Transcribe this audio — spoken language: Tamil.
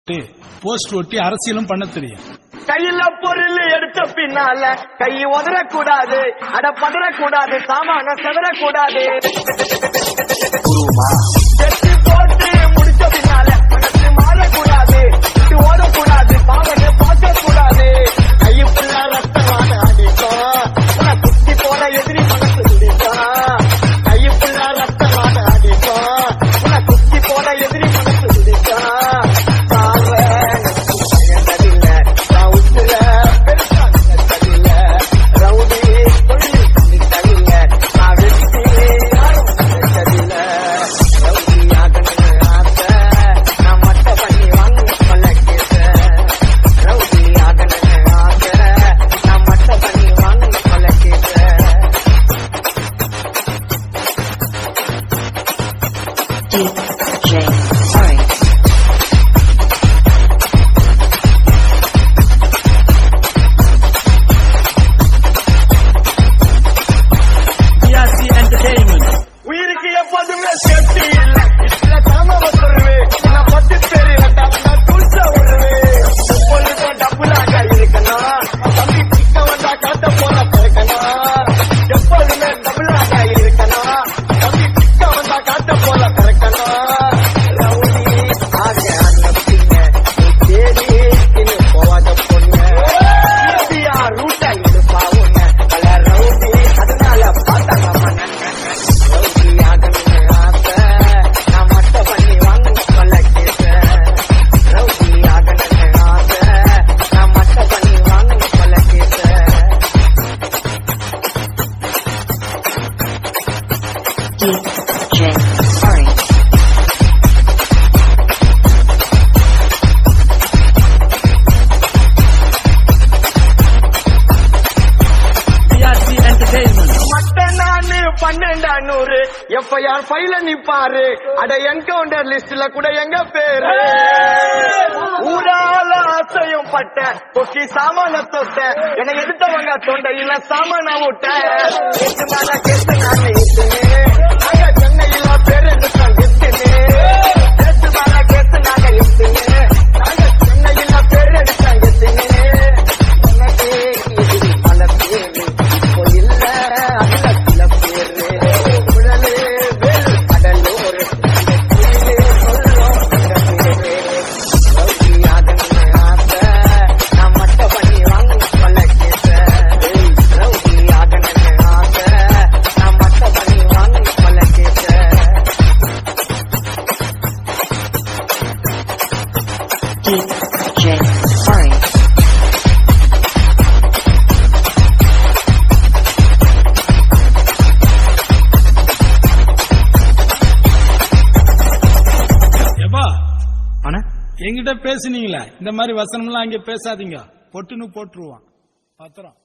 போஸ்ட் ஒட்டி அரசியலும் பண்ண தெரியும் கையில பொருள் எடுத்த பின்னால கை உதறக்கூடாது அட பதறக்கூடாது சாமான செதறக்கூடாது வெட்டி போட்டு முடிச்ச பின்னால மனசு மாறக்கூடாது விட்டு ஓடக்கூடாது பாவனை பார்க்க கூடாது கையுக்குள்ள ரத்தமான அடிக்கும் உன குத்தி போல எதிரி மனசு துடிக்கும் கையுக்குள்ள ரத்தமான அடிக்கும் உன குத்தி போல எதிரி மனசு துடிக்கும் பார்வை பயந்ததில்ல ரவுத்துல பெருசா நினைத்ததில்ல ரவுடி தொழில் பண்ணித்ததில்ல நான் வெற்றி யாரும் நினைத்ததில்ல ரவுடி ஆகணும்னு ஆசை நான் மட்ட பண்ணி வாங்க கொள்ள கேச ரவுடி ஆகணும்னு ஆசை நான் மட்ட பண்ணி வாங்க கொள்ள கேச DJ Sorry. பிஆர்சி என்டர்டெயின்மெண்ட் உயிருக்கு எப்போதுமே சேஃப்டி இல்ல இதுல தாம வந்துருவே நான் பத்து பேர் இல்லட்டா துள்ச விடுவே எப்பொழுதும் டப்புலாக இருக்கணும் தம்பி கிட்ட வந்தா காட்ட போல பிறக்கணும் எப்பொழுதுமே டபுளாக இருக்கணும் தம்பி கிட்ட வந்தா காட்ட போல பிறக்கணும் ரவுடி ஆக அனுப்பிங்க நீ தேடி இனி போவாத பொண்ணு இந்தியா ரூட்டை இருப்பா உன்ன பல ரவுடி அதனால பார்த்தாங்க மன்னங்க ரவுடி ஆகணும்னு ஆசை நான் மட்ட பண்ணி வாங்க கொள்ள கேச ரவுடி ஆகணும்னு ஆசை நான் மட்ட பண்ணி வாங்க கொள்ள கேச DJ Sorry. பிஆர்சி என்டர்டெயின்மெண்ட் மட்ட நானு பன்னெண்டா நூறு எஃப்ஐஆர் ஃபைல நிப்பாரு அட என்கவுண்டர் லிஸ்ட்ல கூட எங்க பேரு ஊரால ஆசையும் பட்ட கொக்கி சாமான தொட்ட என்னை எடுத்தவங்க தொண்டையில சாமான விட்ட கேட்டு மேல கேட்டு நானே இட்டுனே நாங்க சென்னையில பேர் எடுத்தோம் கெத்துனே கேட்டு மேல கேட்டு நாங்க இட்டுனே நாங்க சென்னையில பேர் எடுத்தோம் கெத்துனே எனக்கு எதிரி பல பேரு இப்போ இல்ல அதுல சில பேரு குழலு வேல் கடலூர் அந்த குயிலே சொல்லும் அந்த பேரு ரவுடி ஆகணும்னு ஆசை நான் மட்ட பண்ணி வாங்க கொள்ள கேச ரவுடி ஆகணும்னு ஆசை நான் மட்ட பண்ணி வாங்க கொள்ள கேச DJ Sorry. எப்பா அண்ணா என்கிட்ட பேசுனீங்களே இந்த மாதிரி வசனம்லாம் அங்க பேசாதீங்க பொட்டுன்னு போட்டுருவான் பத்திரம்